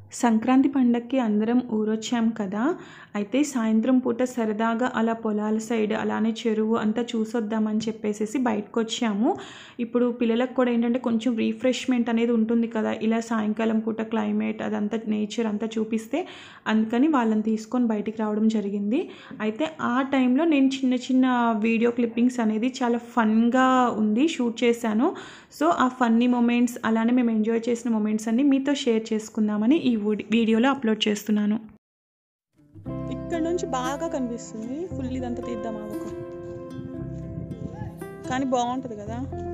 సంక్రాంతి పండగకి అందరం ఊరొచ్చాం కదా అయితే సాయంత్రం పూట సరదాగా అలా పొలాల సైడ్ అలానే చెరువు అంతా చూసొద్దామని చెప్పేసేసి బయటకు వచ్చాము ఇప్పుడు పిల్లలకు కూడా ఏంటంటే కొంచెం రీఫ్రెష్మెంట్ అనేది ఉంటుంది కదా ఇలా సాయంకాలం పూట క్లైమేట్ అదంతా నేచర్ అంతా చూపిస్తే అందుకని వాళ్ళని తీసుకొని బయటికి రావడం జరిగింది అయితే ఆ టైంలో నేను చిన్న చిన్న వీడియో క్లిప్పింగ్స్ అనేది చాలా ఫన్గా ఉంది షూట్ చేశాను సో ఆ ఫన్నీ మూమెంట్స్ అలానే మేము ఎంజాయ్ చేసిన మూమెంట్స్ అన్ని మీతో షేర్ చేసుకుందామని ఈ వుడ్- వీడియోలో అప్లోడ్ చేస్తున్నాను ఇక్కడ నుంచి బాగా కనిపిస్తుంది ఫుల్ ఇదంతా తీద్దాం ఆవకు కానీ బాగుంటుంది కదా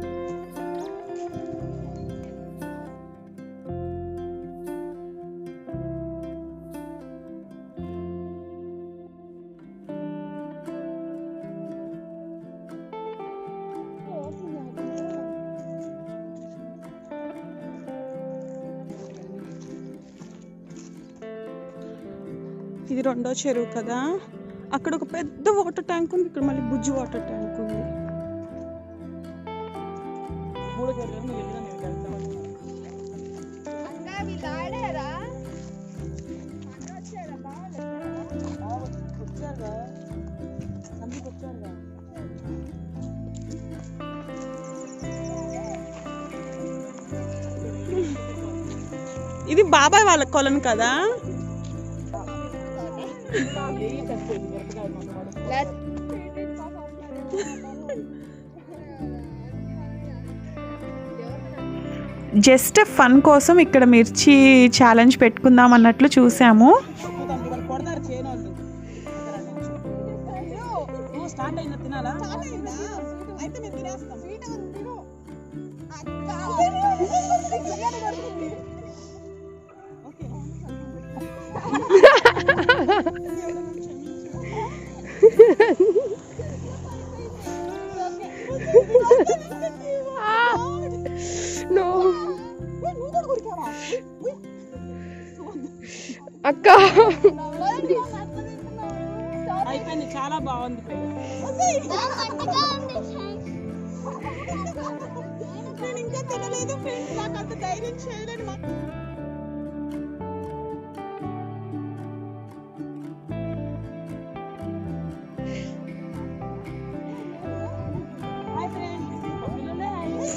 ఇది రెండో చెరువు కదా అక్కడ ఒక పెద్ద వాటర్ ట్యాంక్ ఉంది ఇక్కడ మళ్ళీ బుజ్జి వాటర్ ట్యాంక్ ఉంది ఇది బాబాయ్ వాళ్ళ కొలను కదా జస్ట్ ఫన్ కోసం ఇక్కడ మిర్చి ఛాలెంజ్ పెట్టుకుందాం అన్నట్లు చూసాము స్టార్ట్ అయిన తినాలా అయితే మేము తినేస్తాం అక్క అయిపోయింది చాలా బాగుంది నేను ఇంకా తినలేదు ఫ్రెండ్స్ నాకు అంత ధైర్యం చేయలేను మా హాయ్ ఫ్రెండ్స్ పిల్లలే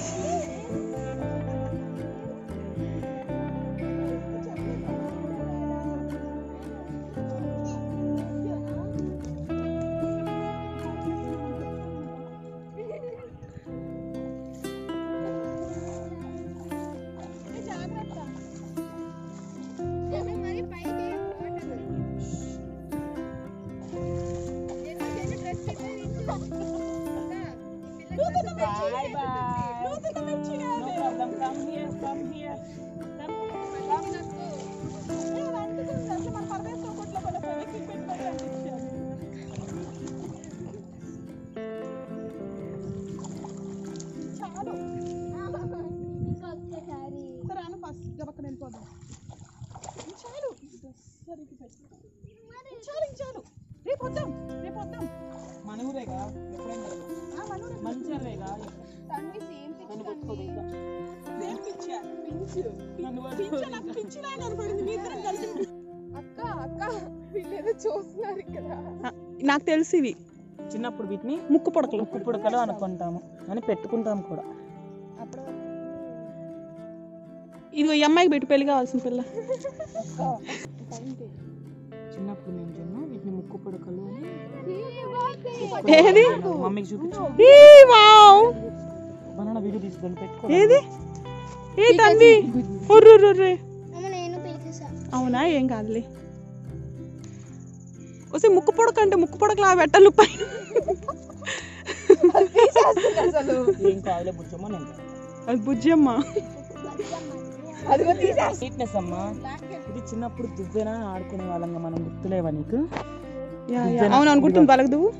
Bye bye. No problem. Come here. Come here. First గబక్కన వెళ్ళిపోదాం చాలు చాలు చాలు చాలు రేపు వద్దాం రేపు వద్దాం మన ఊరేగా ఎప్పుడైనా మంచిర్వేగా నన్ను పట్టుకోదు ఇంకా నన్ను అక్క అక్క వీళ్ళేదో చూస్తున్నారు ఇక్కడ నాకు తెలిసి ఇవి చిన్నప్పుడు వీటిని ముక్కు పొడకలు ముక్కు పుడకలు అనుకుంటాము అని పెట్టుకుంటాం కూడా అప్పుడు ఇదిగో ఈ అమ్మాయికి పెట్టి పెళ్లి కావాల్సిన పిల్ల చిన్నప్పుడు మేము తిన్నాం వీటిని ముక్కు పుడకలు అని ఏది మమ్మీకి చూపించు ఈ వావ్ బనానా వీడియో తీసుకొని పెట్టుకో ఏది ఏ తన్వి ఉర్రుర్రుర్రే నేను పీకేసా అవునా ఏం కాదులే వస్తే ముక్కు పొడక అంటే ముక్కు పొడకలా పెట్టాలి పైన అసలు ఏం కాదులే బుజ్జమ్మ నేను అది బుజ్జమ్మ అదిగో తీసేస్తా స్వీట్నెస్ అమ్మా ఇది చిన్నప్పుడు దువ్వెన ఆడుకునే వాళ్ళంగా మనం గుర్తులేవా నీకు యా, యా. అవును అనుకుంటుంది వాళ్ళకి నువ్వు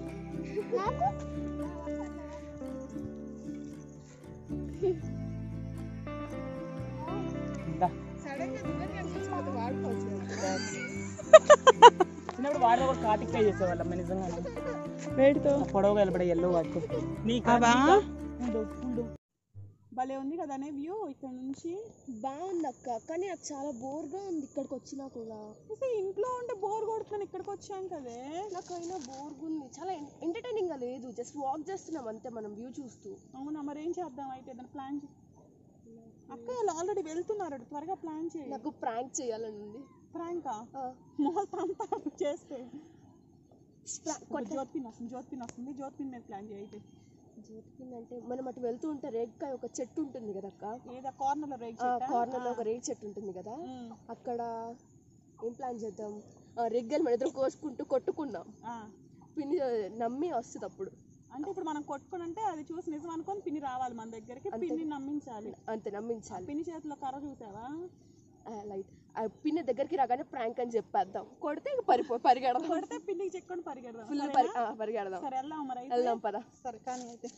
దా. సడన్ గా దువ్వెన కనిపించిపోతే వాడుకోవచ్చు చిన్నప్పుడు వాడిలో కూడా కాటిక్ ట్రై చేసేవాళ్ళం నిజంగా వేడితో పొడవుగా వెళ్ళబడే ఎల్లో వాటితో నీకు అవా? ఉండు, ఉండు. భలే ఉంది కదనే వ్యూ ఇక్కడ నుంచి బాగుంది అక్క కానీ నాకు చాలా బోర్గా ఉంది ఇక్కడికి వచ్చినా కూడా అసలు ఇంట్లో ఉంటే బోర్ కొడుతున్నాను ఇక్కడికి వచ్చాం కదే నాకైనా బోర్గా ఉంది చాలా ఎంటర్టైనింగ్ గా లేదు జస్ట్ వాక్ చేస్తున్నాం అంతే మనం వ్యూ చూస్తూ అవునా మరి ఏం చేద్దాం అయితే ఏదైనా ప్లాన్ అక్క వాళ్ళు ఆల్రెడీ వెళ్తున్నారు త్వరగా ప్లాన్ చేయి నాకు ప్రాంక్ చేయాలని ఉంది ప్రాంకా ఆ, మోతంతా చేస్తే pra- ఇప్పుడు జ్యోతిపిన్ వస్తుంది జ్యోతిపిన్ వస్తుంది జ్యోతిపిన్ మీద ప్లాన్ చేయి అయితే జ్యోతిపిన్ అంటే మనం అటు వెళ్తూ ఉంటే రేగ్కాయ ఒక చెట్టు ఉంటుంది కదా అక్క ఏదో కార్నర్లో రేక్ కార్నర్ లో ఒక రేగి చెట్టు ఉంటుంది కదా అక్కడ ఏం ప్లాన్ చేద్దాం ఆ, రెగ్గలు మన ఇద్దరం కోసుకుంటూ కొట్టుకున్నాం పిన్ని ఆ, నమ్మి వస్తుంది అప్పుడు అంటే ఇప్పుడు మనం కొట్టుకొని అంటే అది చూసి నిజం అనుకొని పిన్ని రావాలి మన దగ్గరికి అంతే. పిన్ని నమ్మించాలి అంతే నమ్మించాలి పిన్ని చేతిలో కర్ర చూసావా లైట్ పిన్ని దగ్గరికి రాగానే ప్రాంక్ అని చెప్పేద్దాం కొడితే ఇక పరిపో పరిగెడదాం కొడితే పిన్నికి చెక్కొని పరిగెడదాం ఫుల్ సరేనా? పరి ఆ, పరిగెడదాం సరే వెళ్దాం మరి అయితే. వెళ్దాం పద సరే కానీ అయితే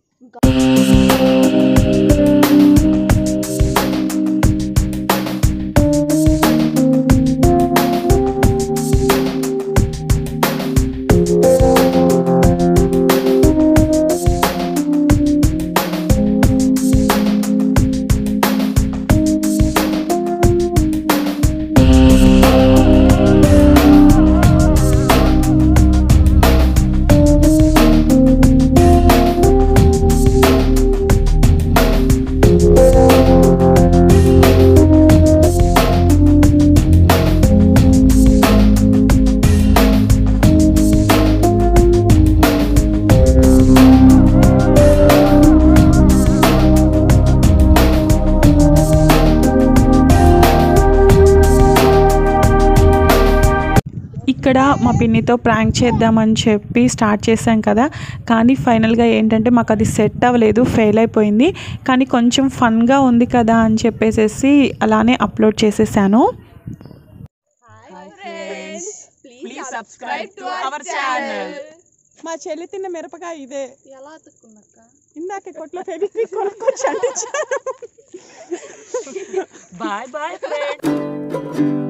ఇక్కడ మా పిన్నితో ప్రాంక్ చేద్దామని చెప్పి స్టార్ట్ చేశాం కదా కానీ ఫైనల్గా ఏంటంటే మాకు అది సెట్ అవ్వలేదు ఫెయిల్ అయిపోయింది కానీ కొంచెం ఫన్గా ఉంది కదా అని చెప్పేసి అలానే అప్లోడ్ చేసేసాను please subscribe to our channel మా చెల్లి తిన్న మిరపకాయ ఇదే ఎలా అతుక్కున్నాక ఇందాక కొట్లో ఫెవిక్విక్ కొనుక్కొచ్చి అంటించాను బాయ్ బాయ్ ఫ్రెండ్స్